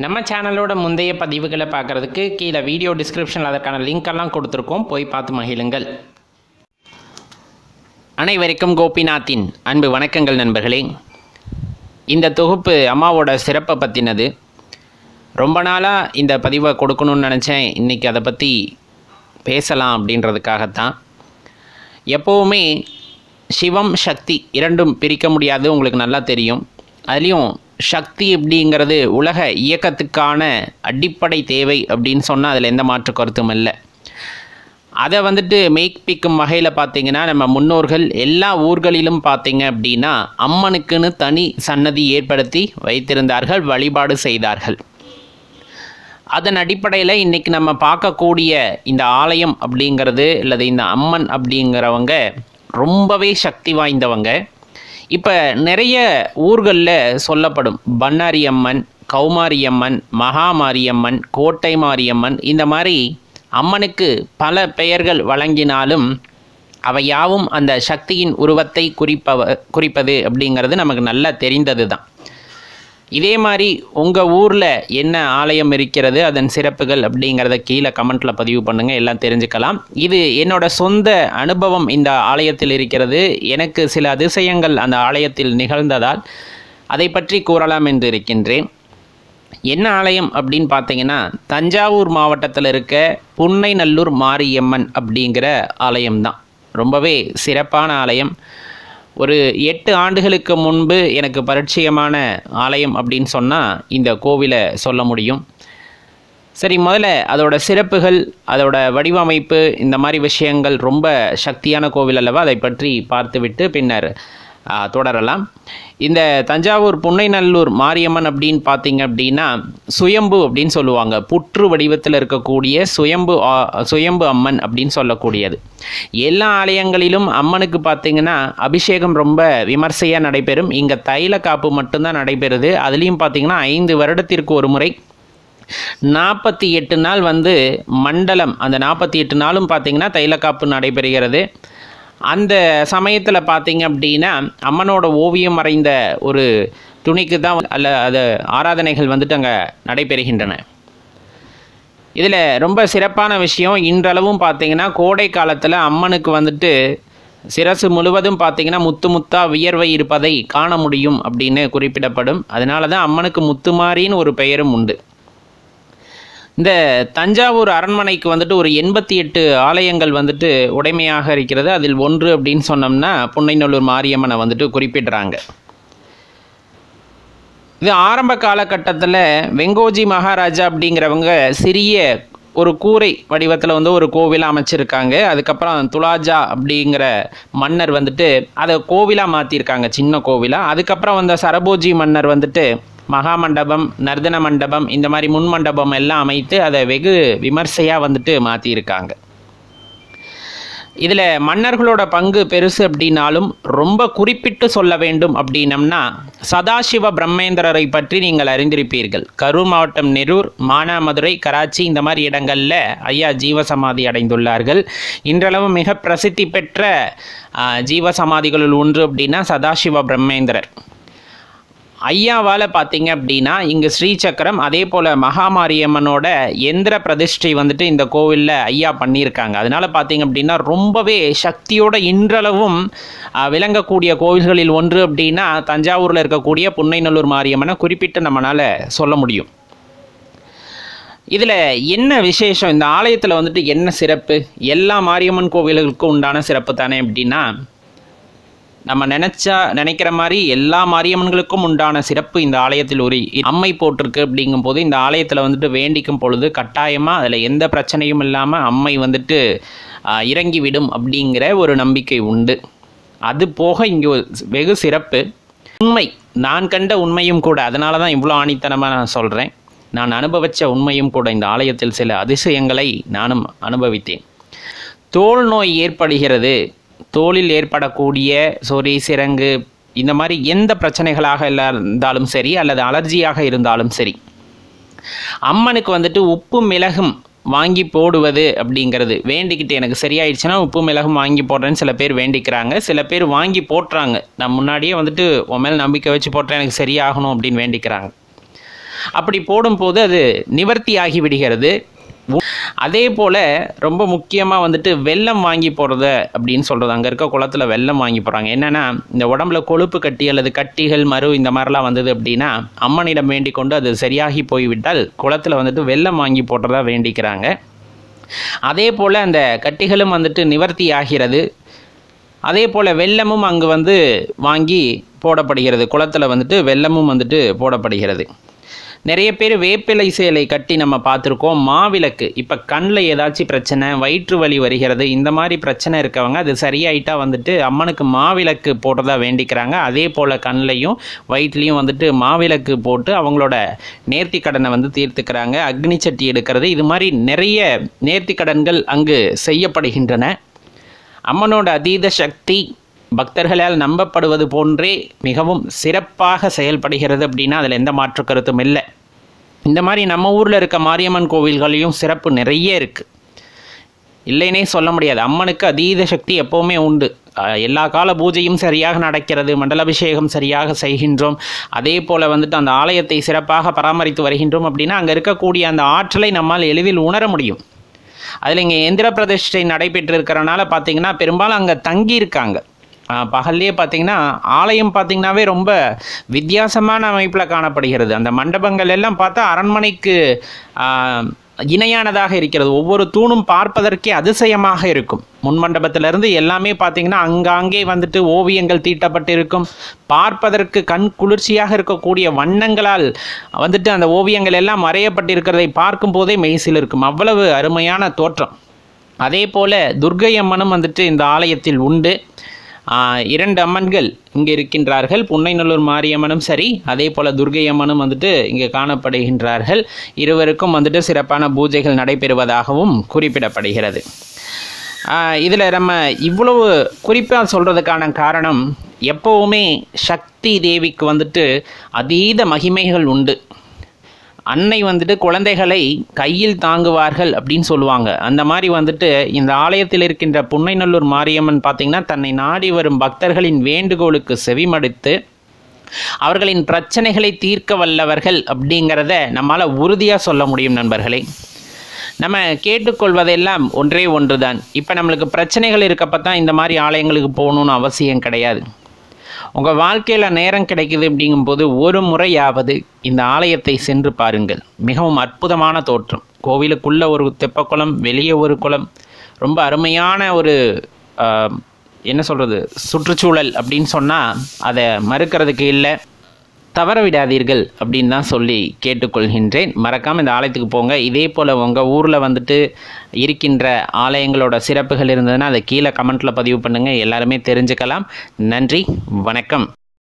நம்ம சேனலோட முந்தைய பதிவுகளை பார்க்குறதுக்கு கீழே வீடியோ டிஸ்கிரிப்ஷனில் அதற்கான லிங்க் எல்லாம் கொடுத்துருக்கோம் போய் பார்த்து மகிழுங்கள் அனைவருக்கும் கோபிநாத்தின் அன்பு வணக்கங்கள் நண்பர்களே இந்த தொகுப்பு அம்மாவோட சிறப்பை பற்றினது ரொம்ப நாளாக இந்த பதிவை கொடுக்கணும்னு நினச்சேன் இன்றைக்கி அதை பற்றி பேசலாம் அப்படின்றதுக்காகத்தான் எப்போவுமே சிவம் சக்தி இரண்டும் பிரிக்க முடியாது உங்களுக்கு நல்லா தெரியும் அதுலேயும் சக்தி அப்படிங்கிறது உலக இயக்கத்துக்கான அடிப்படை தேவை அப்படின்னு சொன்னால் அதில் எந்த மாற்று கருத்தும் இல்லை அதை வந்துட்டு மெய்ப்பிக்கும் வகையில் பார்த்தீங்கன்னா நம்ம முன்னோர்கள் எல்லா ஊர்களிலும் பார்த்தீங்க அப்படின்னா அம்மனுக்குன்னு தனி சன்னதி ஏற்படுத்தி வைத்திருந்தார்கள் வழிபாடு செய்தார்கள் அதன் அடிப்படையில் இன்றைக்கி நம்ம பார்க்கக்கூடிய இந்த ஆலயம் அப்படிங்கிறது அல்லது இந்த அம்மன் அப்படிங்கிறவங்க ரொம்பவே சக்தி வாய்ந்தவங்க இப்போ நிறைய ஊர்களில் சொல்லப்படும் பண்ணாரி அம்மன் கௌமாரியம்மன் மகாமாரியம்மன் கோட்டை மாரியம்மன் இந்த மாதிரி அம்மனுக்கு பல பெயர்கள் வழங்கினாலும் அவை யாவும் அந்த சக்தியின் உருவத்தை குறிப்பவ குறிப்பது அப்படிங்கிறது நமக்கு நல்லா தெரிந்தது தான் இதே மாதிரி உங்கள் ஊரில் என்ன ஆலயம் இருக்கிறது அதன் சிறப்புகள் அப்படிங்கிறத கீழே கமெண்ட்டில் பதிவு பண்ணுங்கள் எல்லாம் தெரிஞ்சுக்கலாம் இது என்னோட சொந்த அனுபவம் இந்த ஆலயத்தில் இருக்கிறது எனக்கு சில அதிசயங்கள் அந்த ஆலயத்தில் நிகழ்ந்ததால் அதை பற்றி கூறலாம் என்று இருக்கின்றேன் என்ன ஆலயம் அப்படின்னு பார்த்தீங்கன்னா தஞ்சாவூர் மாவட்டத்தில் இருக்க புன்னைநல்லூர் மாரியம்மன் அப்படிங்கிற ஆலயம்தான் ரொம்பவே சிறப்பான ஆலயம் ஒரு எட்டு ஆண்டுகளுக்கு முன்பு எனக்கு பரிச்சயமான ஆலயம் அப்படின்னு சொன்னால் இந்த கோவிலை சொல்ல முடியும் சரி முதல்ல அதோட சிறப்புகள் அதோட வடிவமைப்பு இந்த மாதிரி விஷயங்கள் ரொம்ப சக்தியான கோவில் அல்லவா அதை பற்றி பார்த்துவிட்டு பின்னர் ஆ, தொடரலாம் இந்த தஞ்சாவூர் புன்னைநல்லூர் மாரியம்மன் அப்படின்னு பார்த்தீங்க அப்படின்னா சுயம்பு அப்படின்னு சொல்லுவாங்க புற்று வடிவத்தில் இருக்கக்கூடிய சுயம்பு ஆ- சுயம்பு அம்மன் அப்படின்னு சொல்லக்கூடியது எல்லா ஆலயங்களிலும் அம்மனுக்கு பார்த்தீங்கன்னா அபிஷேகம் ரொம்ப விமர்சையாக நடைபெறும் இங்கே தைல காப்பு மட்டும்தான் நடைபெறுது அதுலேயும் பார்த்தீங்கன்னா ஐந்து வருடத்திற்கு ஒரு முறை நாற்பத்தி எட்டு நாள் வந்து மண்டலம் அந்த நாற்பத்தி எட்டு நாளும் பார்த்தீங்கன்னா தைலக்காப்பு நடைபெறுகிறது அந்த சமயத்தில் பார்த்தீங்க அப்படின்னா அம்மனோட ஓவியம் வரைந்த ஒரு துணிக்கு தான் அல்ல அது ஆராதனைகள் வந்துட்டு அங்கே நடைபெறுகின்றன இதில் ரொம்ப சிறப்பான விஷயம் இன்றளவும் பார்த்தீங்கன்னா கோடை காலத்தில் அம்மனுக்கு வந்துட்டு சிரசு முழுவதும் பார்த்தீங்கன்னா முத்து முத்தா வியர்வை இருப்பதை காண முடியும் அப்படின்னு குறிப்பிடப்படும் அதனால தான் அம்மனுக்கு முத்துமாரின்னு ஒரு பெயரும் உண்டு இந்த தஞ்சாவூர் அரண்மனைக்கு வந்துட்டு ஒரு எண்பத்தி எட்டு ஆலயங்கள் வந்துட்டு உடைமையாக இருக்கிறது அதில் ஒன்று அப்படின்னு சொன்னோம்னா புன்னைநல்லூர் மாரியம்மனை வந்துட்டு குறிப்பிடுறாங்க இது ஆரம்ப காலகட்டத்தில் வெங்கோஜி மகாராஜா அப்படிங்கிறவங்க சிறிய ஒரு கூரை வடிவத்தில் வந்து ஒரு கோவில் அமைச்சிருக்காங்க அதுக்கப்புறம் துலாஜா அப்படிங்கிற மன்னர் வந்துட்டு அதை கோவிலாக மாற்றிருக்காங்க சின்ன கோவிலாக அதுக்கப்புறம் வந்த சரபோஜி மன்னர் வந்துட்டு மகா மண்டபம் நர்தன மண்டபம் இந்த மாதிரி முன் மண்டபம் எல்லாம் அமைத்து அதை வெகு விமர்சையாக வந்துட்டு மாற்றியிருக்காங்க இதில் மன்னர்களோட பங்கு பெருசு அப்படின்னாலும் ரொம்ப குறிப்பிட்டு சொல்ல வேண்டும் அப்படின்னம்னா சதாசிவ பிரம்மேந்திரரை பற்றி நீங்கள் அறிந்திருப்பீர்கள் கரூர் மாவட்டம் நெரூர் மானாமதுரை கராச்சி இந்த மாதிரி இடங்களில் ஐயா ஜீவசமாதி அடைந்துள்ளார்கள் இன்றளவு மிக பிரசித்தி பெற்ற ஆ, ஜீவசமாதிகளுள் ஒன்று அப்படின்னா சதாசிவ பிரம்மேந்திரர் ஐயாவால் பார்த்தீங்க அப்படின்னா இங்கே ஸ்ரீசக்கரம் அதே போல் மகாமாரியம்மனோட எந்திர பிரதிஷ்டை வந்துட்டு இந்த கோவிலில் ஐயா பண்ணியிருக்காங்க அதனால் பார்த்தீங்க அப்படின்னா ரொம்பவே சக்தியோட இன்றளவும் ஆ, விளங்கக்கூடிய கோவில்களில் ஒன்று அப்படின்னா தஞ்சாவூரில் இருக்கக்கூடிய புன்னைநல்லூர் மாரியம்மனை குறிப்பிட்டு நம்மளால் சொல்ல முடியும் இதில் என்ன விசேஷம் இந்த ஆலயத்தில் வந்துட்டு என்ன சிறப்பு எல்லா மாரியம்மன் கோவில்களுக்கும் உண்டான சிறப்பு தானே அப்படின்னா நம்ம நினச்சா நினைக்கிற மாதிரி எல்லா மாரியம்மன்களுக்கும் உண்டான சிறப்பு இந்த ஆலயத்தில் ஒரு அம்மை போட்டிருக்கு அப்படிங்கும்போது இந்த ஆலயத்தில் வந்துட்டு வேண்டிக்கும் பொழுது கட்டாயமாக அதில் எந்த பிரச்சனையும் இல்லாமல் அம்மை வந்துட்டு ஆ, இறங்கி விடும் அப்படிங்கிற ஒரு நம்பிக்கை உண்டு அது போக இங்கே ஒரு வெகு சிறப்பு உண்மை நான் கண்ட உண்மையும் கூட அதனால தான் இவ்வளோ ஆணித்தனமாக நான் சொல்கிறேன் நான் அனுபவித்த உண்மையும் கூட இந்த ஆலயத்தில் சில அதிசயங்களை நானும் அனுபவித்தேன் தோல் நோய் ஏற்படுகிறது தோலில் ஏற்படக்கூடிய சொறி சிரங்கு இந்த மாதிரி எந்த பிரச்சனைகளாக இல்ல- இருந்தாலும் சரி அல்லது அலர்ஜியாக இருந்தாலும் சரி அம்மனுக்கு வந்துட்டு உப்பு மிளகும் வாங்கி போடுவது அப்படிங்கிறது வேண்டிக்கிட்டு எனக்கு சரியாயிடுச்சுன்னா உப்பு மிளகும் வாங்கி போடுறேன்னு சில பேர் வேண்டிக்கிறாங்க சில பேர் வாங்கி போட்டுறாங்க நான் முன்னாடியே வந்துட்டு உன் மேல் நம்பிக்கை வச்சு போட்டேன் எனக்கு சரியாகணும் அப்படின்னு வேண்டிக்கிறாங்க அப்படி போடும்போது அது நிவர்த்தி ஆகி விடுகிறது உ- அதே போல் ரொம்ப முக்கியமாக வந்துட்டு வெல்லம் வாங்கி போடுறத அப்படின்னு சொல்கிறது அங்கே இருக்க குளத்துல வெல்லம் வாங்கி போடுறாங்க என்னென்னா இந்த உடம்புல கொழுப்பு கட்டி அல்லது கட்டிகள் மறு இந்த மாதிரிலாம் வந்தது அப்படின்னா அம்மனிடம் வேண்டிக் கொண்டு அது சரியாகி போய்விட்டால் குளத்துல வந்துட்டு வெல்லம் வாங்கி போடுறதா வேண்டிக்கிறாங்க அதே போல் அந்த கட்டிகளும் வந்துட்டு நிவர்த்தி ஆகிறது அதே போல் வெல்லமும் அங்கு வந்து வாங்கி போடப்படுகிறது குளத்தில் வந்துட்டு வெல்லமும் வந்துட்டு போடப்படுகிறது நிறைய பேர் வேப்பிலை சேலை கட்டி நம்ம பார்த்துருக்கோம் மாவிளக்கு இப்போ கண்ணில் ஏதாச்சும் பிரச்சனை வயிற்று வலி வருகிறது இந்த மாதிரி பிரச்சனை இருக்கவங்க அது சரியாயிட்டா வந்துட்டு அம்மனுக்கு மாவிளக்கு போடுறதா வேண்டிக்கிறாங்க அதே போல் கண்ணிலையும் வயிற்றுலையும் வந்துட்டு மாவிளக்கு போட்டு அவங்களோட நேர்த்தி கடனை வந்து தீர்த்துக்கிறாங்க அக்னி சட்டி எடுக்கிறது இது மாதிரி நிறைய நேர்த்தி கடன்கள் அங்கு செய்யப்படுகின்றன அம்மனோட அதீத சக்தி பக்தர்களால் நம்பப்படுவது போன்றே மிகவும் சிறப்பாக செயல்படுகிறது அப்படின்னா அதில் எந்த மாற்று கருத்தும் இல்லை இந்த மாதிரி நம்ம ஊரில் இருக்க மாரியம்மன் கோவில்களையும் சிறப்பு நிறைய இருக்குது இல்லைனே சொல்ல முடியாது அம்மனுக்கு அதீத சக்தி எப்போவுமே உண்டு அஹ் எல்லா கால பூஜையும் சரியாக நடக்கிறது மண்டலாபிஷேகம் சரியாக செய்கின்றோம் அதே போல் வந்துட்டு அந்த ஆலயத்தை சிறப்பாக பராமரித்து வருகின்றோம் அப்படின்னா அங்கே இருக்கக்கூடிய அந்த ஆற்றலை நம்மால் எளிதில் உணர முடியும் அதில் இங்கே எந்திர பிரதிஷ்டை நடைபெற்று இருக்கிறனால பார்த்தீங்கன்னா பெரும்பாலும் அங்கே தங்கி இருக்காங்க பகல்லையே பார்த்தீங்கன்னா ஆலயம் பார்த்தீங்கன்னாவே ரொம்ப வித்தியாசமான அமைப்பில் காணப்படுகிறது அந்த மண்டபங்கள் எல்லாம் பார்த்தா அரண்மனைக்கு ஆ, இணையானதாக இருக்கிறது ஒவ்வொரு தூணும் பார்ப்பதற்கே அதிசயமாக இருக்கும் முன் மண்டபத்திலிருந்து எல்லாமே பார்த்தீங்கன்னா அங்காங்கே வந்துட்டு ஓவியங்கள் தீட்டப்பட்டிருக்கும் பார்ப்பதற்கு கண் குளிர்ச்சியாக இருக்கக்கூடிய வண்ணங்களால் வந்துட்டு அந்த ஓவியங்கள் எல்லாம் வரையப்பட்டிருக்கிறதை பார்க்கும் போதே மெய்சில் இருக்கும் அவ்வளவு அருமையான தோற்றம் அதே போல துர்க்கை அம்மனும் வந்துட்டு இந்த ஆலயத்தில் உண்டு ஆஹ் இரண்டு அம்மன்கள் இங்கே இருக்கின்றார்கள் புன்னைநல்லூர் மாரியம்மனும் சரி அதே போல் துர்க்கை அம்மனும் வந்துட்டு இங்கே காணப்படுகின்றார்கள் இருவருக்கும் வந்துட்டு சிறப்பான பூஜைகள் நடைபெறுவதாகவும் குறிப்பிடப்படுகிறது இதில் நம்ம இவ்வளவு குறிப்பாக சொல்கிறதுக்கான காரணம் எப்போவுமே சக்தி தேவிக்கு வந்துட்டு அதீத மகிமைகள் உண்டு அன்னை வந்துட்டு குழந்தைகளை கையில் தாங்குவார்கள் அப்படின்னு சொல்லுவாங்க அந்த மாதிரி வந்துட்டு இந்த ஆலயத்தில் இருக்கின்ற புன்னைநல்லூர் மாரியம்மன் பார்த்தீங்கன்னா தன்னை நாடி வரும் பக்தர்களின் வேண்டுகோளுக்கு செவிமடுத்து அவர்களின் பிரச்சனைகளை தீர்க்க வல்லவர்கள் அப்படிங்கிறத நம்மால் உறுதியாக சொல்ல முடியும் நண்பர்களே நம்ம கேட்டுக்கொள்வதெல்லாம் ஒன்றே ஒன்று தான் இப்போ நம்மளுக்கு பிரச்சனைகள் இருக்கப்ப தான் இந்த மாதிரி ஆலயங்களுக்கு போகணும்னு அவசியம் கிடையாது உங்கள் வாழ்க்கையில் நேரம் கிடைக்குது அப்படிங்கும்போது ஒரு முறையாவது இந்த ஆலயத்தை சென்று பாருங்கள் மிகவும் அற்புதமான தோற்றம் கோவிலுக்குள்ள ஒரு தெப்பக்குளம் வெளியே ஒரு குளம் ரொம்ப அருமையான ஒரு ஆஹ், என்ன சொல்கிறது சுற்றுச்சூழல் அப்படின்னு சொன்னால் அதை மறுக்கிறதுக்கு இல்லை தவற விடாதீர்கள் அப்படின்னு தான் சொல்லி கேட்டுக்கொள்கின்றேன் மறக்காமல் இந்த ஆலயத்துக்கு போங்க இதே போல் உங்கள் ஊரில் வந்துட்டு இருக்கின்ற ஆலயங்களோட சிறப்புகள் இருந்ததுன்னா அதை கீழே கமெண்ட்டில் பதிவு பண்ணுங்கள் எல்லாருமே தெரிஞ்சுக்கலாம் நன்றி வணக்கம்